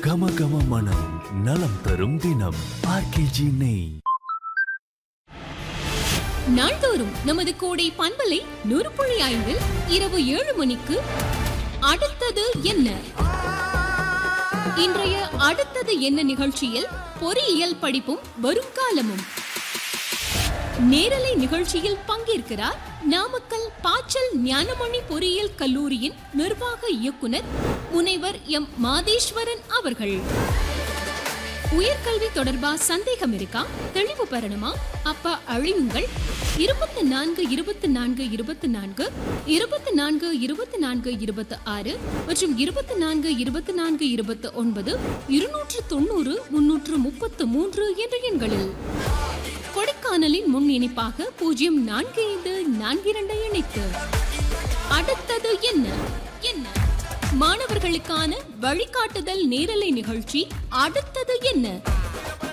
கம கம மனம் நலம் தரும் தினம் ஆர்கேஜி நெய் நாள்தோறும் நமது கோடை பண்பலை நூறு புள்ளி ஐந்தில் இரவு ஏழு மணிக்கு அடுத்தது என்ன இன்றைய அடுத்தது என்ன நிகழ்ச்சியில் பொறியியல் படிப்பும் வருங்காலமும் நேரலை நிகழ்ச்சியில் பங்கேற்கிறார் நாமக்கல் பாச்சல் ஞானமணி பொறியியல் கல்லூரியின் நிர்வாக இயக்குனர் முனைவர் எம் மாதேஸ்வரன் அவர்கள் உயர்கல்வி தொடர்பா சந்தேகம் இருக்கா தெளிவு பெறணுமா அப்ப அழியுங்கள் இருபத்தி நான்கு இருபத்தி நான்கு இருபத்தி நான்கு இருபத்தி நான்கு இருபத்தி நான்கு இருபத்தி ஆறு மற்றும் இருபத்தி நான்கு இருபத்தி நான்கு இருபத்தி ஒன்பது இருநூற்று தொண்ணூறு முன்னூற்று முப்பத்து மூன்று என்ற எண்களில் கொடைக்கானலின் முன் இணைப்பாக பூஜ்ஜியம் நான்கு ஐந்து நான்கு இரண்டை இணைத்து அடுத்தது என்ன என்ன மாணவர்களுக்கான வழிகாட்டுதல் நேரலை நிகழ்ச்சி அடுத்தது என்ன